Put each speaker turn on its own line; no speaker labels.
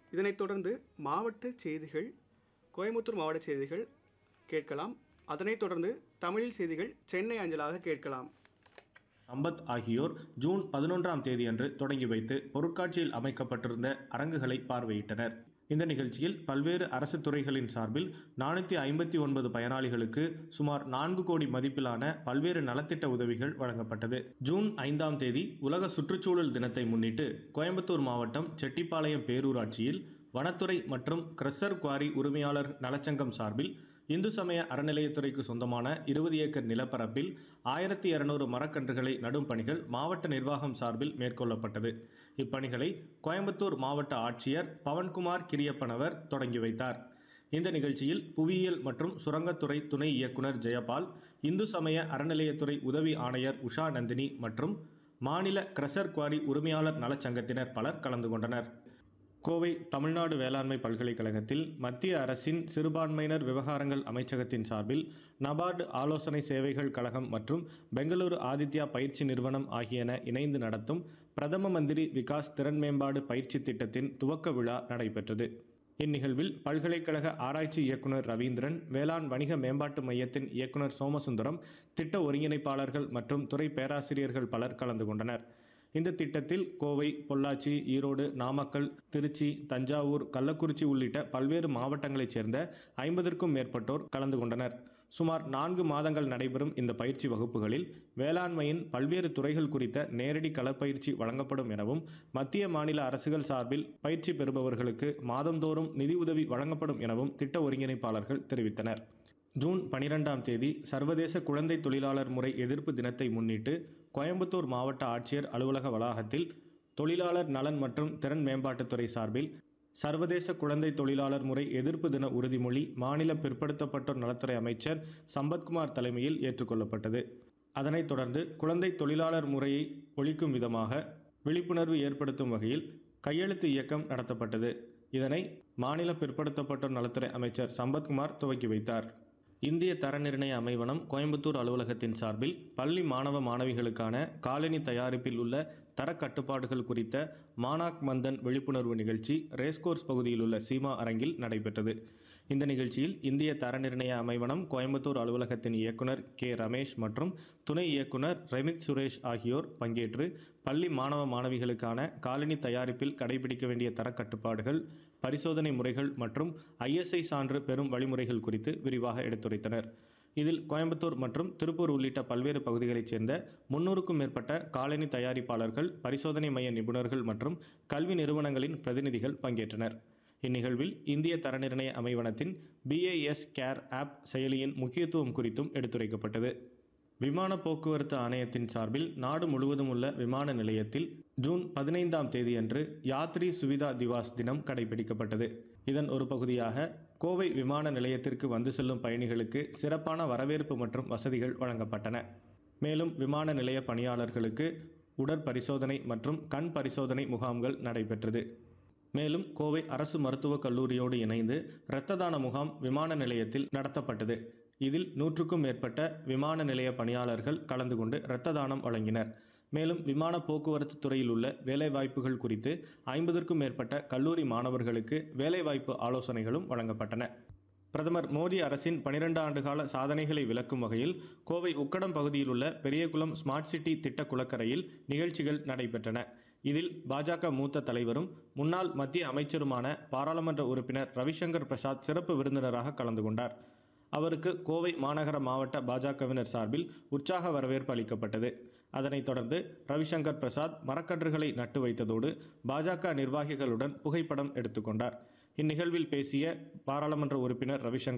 இதனைத் தொடர்ந்து மாவட்ட செய்திகள் கோயம்புத்தூர் மாவட்ட செய்திகள் கேட்கலாம் அதனைத் தொடர்ந்து தமிழில் செய்திகள் சென்னை அஞ்சலாக கேட்கலாம்
சம்பத் ஆகியோர் ஜூன் பதினொன்றாம் தேதியன்று தொடங்கி வைத்து பொருட்காட்சியில் அமைக்கப்பட்டிருந்த அரங்குகளை பார்வையிட்டனர் இந்த நிகழ்ச்சியில் பல்வேறு அரசு துறைகளின் சார்பில் நானூற்றி ஐம்பத்தி ஒன்பது பயனாளிகளுக்கு சுமார் நான்கு கோடி மதிப்பிலான பல்வேறு நலத்திட்ட உதவிகள் வழங்கப்பட்டது ஜூன் ஐந்தாம் தேதி உலக சுற்றுச்சூழல் தினத்தை முன்னிட்டு கோயம்புத்தூர் மாவட்டம் செட்டிப்பாளையம் பேரூராட்சியில் வனத்துறை மற்றும் கிரஷர் குவாரி உரிமையாளர் நலச்சங்கம் சார்பில் இந்து சமய அறநிலையத்துறைக்கு சொந்தமான இருபது ஏக்கர் நிலப்பரப்பில் ஆயிரத்தி இருநூறு மரக்கன்றுகளை நடும் பணிகள் மாவட்ட நிர்வாகம் சார்பில் மேற்கொள்ளப்பட்டது இப்பணிகளை கோயம்புத்தூர் மாவட்ட ஆட்சியர் பவன்குமார் கிரியப்பனவர் தொடங்கி வைத்தார் இந்த நிகழ்ச்சியில் புவியியல் மற்றும் சுரங்கத்துறை துணை இயக்குனர் ஜெயபால் இந்து சமய அறநிலையத்துறை உதவி ஆணையர் உஷா நந்தினி மற்றும் மாநில கிரஷர் குவாரி உரிமையாளர் நலச்சங்கத்தினர் பலர் கலந்து கொண்டனர் கோவை தமிழ்நாடு வேளாண்மை பல்கலைக்கழகத்தில் மத்திய அரசின் சிறுபான்மையினர் விவகாரங்கள் அமைச்சகத்தின் சார்பில் நபார்டு ஆலோசனை சேவைகள் கழகம் மற்றும் பெங்களூரு ஆதித்யா பயிற்சி நிறுவனம் ஆகியன இணைந்து நடத்தும் பிரதம மந்திரி விகாஸ் திறன் மேம்பாடு பயிற்சி திட்டத்தின் துவக்க விழா நடைபெற்றது இந்நிகழ்வில் பல்கலைக்கழக ஆராய்ச்சி இயக்குனர் ரவீந்திரன் வேளாண் வணிக மேம்பாட்டு மையத்தின் இயக்குனர் சோமசுந்தரம் திட்ட ஒருங்கிணைப்பாளர்கள் மற்றும் துறை பேராசிரியர்கள் பலர் கலந்து கொண்டனர் இந்த திட்டத்தில் கோவை பொள்ளாச்சி ஈரோடு நாமக்கல் திருச்சி தஞ்சாவூர் கள்ளக்குறிச்சி உள்ளிட்ட பல்வேறு மாவட்டங்களைச் சேர்ந்த ஐம்பதற்கும் மேற்பட்டோர் கலந்து கொண்டனர் சுமார் நான்கு மாதங்கள் நடைபெறும் இந்த பயிற்சி வகுப்புகளில் வேளாண்மையின் பல்வேறு துறைகள் குறித்த நேரடி களப்பயிற்சி வழங்கப்படும் எனவும் மத்திய மாநில அரசுகள் சார்பில் பயிற்சி பெறுபவர்களுக்கு மாதந்தோறும் நிதி உதவி வழங்கப்படும் எனவும் திட்ட ஒருங்கிணைப்பாளர்கள் தெரிவித்தனர் ஜூன் பனிரெண்டாம் தேதி சர்வதேச குழந்தை தொழிலாளர் முறை எதிர்ப்பு தினத்தை முன்னிட்டு கோயம்புத்தூர் மாவட்ட ஆட்சியர் அலுவலக வளாகத்தில் தொழிலாளர் நலன் மற்றும் திறன் மேம்பாட்டுத்துறை சார்பில் சர்வதேச குழந்தை தொழிலாளர் முறை எதிர்ப்பு தின உறுதிமொழி மாநில பிற்படுத்தப்பட்டோர் நலத்துறை அமைச்சர் சம்பத்குமார் தலைமையில் ஏற்றுக்கொள்ளப்பட்டது அதனைத் தொடர்ந்து குழந்தை தொழிலாளர் முறையை ஒழிக்கும் விதமாக விழிப்புணர்வு ஏற்படுத்தும் வகையில் கையெழுத்து இயக்கம் நடத்தப்பட்டது இதனை மாநில பிற்படுத்தப்பட்டோர் நலத்துறை அமைச்சர் சம்பத்குமார் துவக்கி வைத்தார் இந்திய தர நிர்ணய அமைவனம் கோயம்புத்தூர் அலுவலகத்தின் சார்பில் பள்ளி மாணவ மாணவிகளுக்கான காலனி தயாரிப்பில் உள்ள தர கட்டுப்பாடுகள் குறித்த மானாக் மந்தன் விழிப்புணர்வு நிகழ்ச்சி ரேஸ்கோர்ஸ் பகுதியில் உள்ள சீமா அரங்கில் நடைபெற்றது இந்த நிகழ்ச்சியில் இந்திய தர நிர்ணய அமைவனம் கோயம்புத்தூர் அலுவலகத்தின் இயக்குனர் கே ரமேஷ் மற்றும் துணை இயக்குனர் ரெமித் சுரேஷ் ஆகியோர் பங்கேற்று பள்ளி மாணவ மாணவிகளுக்கான காலனி தயாரிப்பில் கடைபிடிக்க வேண்டிய தரக்கட்டுப்பாடுகள் பரிசோதனை முறைகள் மற்றும் ஐஎஸ்ஐ சான்று பெறும் வழிமுறைகள் குறித்து விரிவாக எடுத்துரைத்தனர் இதில் கோயம்புத்தூர் மற்றும் திருப்பூர் உள்ளிட்ட பல்வேறு பகுதிகளைச் சேர்ந்த முன்னூறுக்கும் மேற்பட்ட காலனி தயாரிப்பாளர்கள் பரிசோதனை மைய நிபுணர்கள் மற்றும் கல்வி நிறுவனங்களின் பிரதிநிதிகள் பங்கேற்றனர் இந்நிகழ்வில் இந்திய தர நிர்ணய அமைவனத்தின் பிஏஎஸ் கேர் ஆப் செயலியின் முக்கியத்துவம் குறித்தும் எடுத்துரைக்கப்பட்டது விமான போக்குவரத்து ஆணையத்தின் சார்பில் நாடு முழுவதும் உள்ள விமான நிலையத்தில் ஜூன் பதினைந்தாம் தேதியன்று யாத்ரி சுவிதா திவாஸ் தினம் கடைபிடிக்கப்பட்டது இதன் ஒரு பகுதியாக கோவை விமான நிலையத்திற்கு வந்து செல்லும் பயணிகளுக்கு சிறப்பான வரவேற்பு மற்றும் வசதிகள் வழங்கப்பட்டன மேலும் விமான நிலைய பணியாளர்களுக்கு உடற்பரிசோதனை மற்றும் கண் பரிசோதனை முகாம்கள் நடைபெற்றது மேலும் கோவை அரசு மருத்துவக் கல்லூரியோடு இணைந்து இரத்த தான முகாம் விமான நிலையத்தில் நடத்தப்பட்டது இதில் நூற்றுக்கும் மேற்பட்ட விமான நிலைய பணியாளர்கள் கலந்து கொண்டு இரத்த தானம் வழங்கினர் மேலும் விமான போக்குவரத்து துறையில் உள்ள வேலைவாய்ப்புகள் குறித்து ஐம்பதற்கும் மேற்பட்ட கல்லூரி மாணவர்களுக்கு வேலைவாய்ப்பு ஆலோசனைகளும் வழங்கப்பட்டன பிரதமர் மோடி அரசின் பனிரெண்டு ஆண்டுகால சாதனைகளை விளக்கும் வகையில் கோவை உக்கடம் பகுதியில் உள்ள பெரியகுளம் ஸ்மார்ட் சிட்டி திட்ட குளக்கரையில் நிகழ்ச்சிகள் நடைபெற்றன இதில் பாஜக மூத்த தலைவரும் முன்னாள் மத்திய அமைச்சருமான பாராளுமன்ற உறுப்பினர் ரவிசங்கர் பிரசாத் சிறப்பு விருந்தினராக கலந்து கொண்டார் அவருக்கு கோவை மாநகர மாவட்ட பாஜகவினர் சார்பில் உற்சாக வரவேற்பு அளிக்கப்பட்டது அதனைத் தொடர்ந்து ரவிசங்கர் பிரசாத் மரக்கன்றுகளை நட்டு வைத்ததோடு பாஜக நிர்வாகிகளுடன் புகைப்படம் எடுத்துக்கொண்டார் இந்நிகழ்வில் பேசிய பாராளுமன்ற உறுப்பினர் ரவிசங்கர்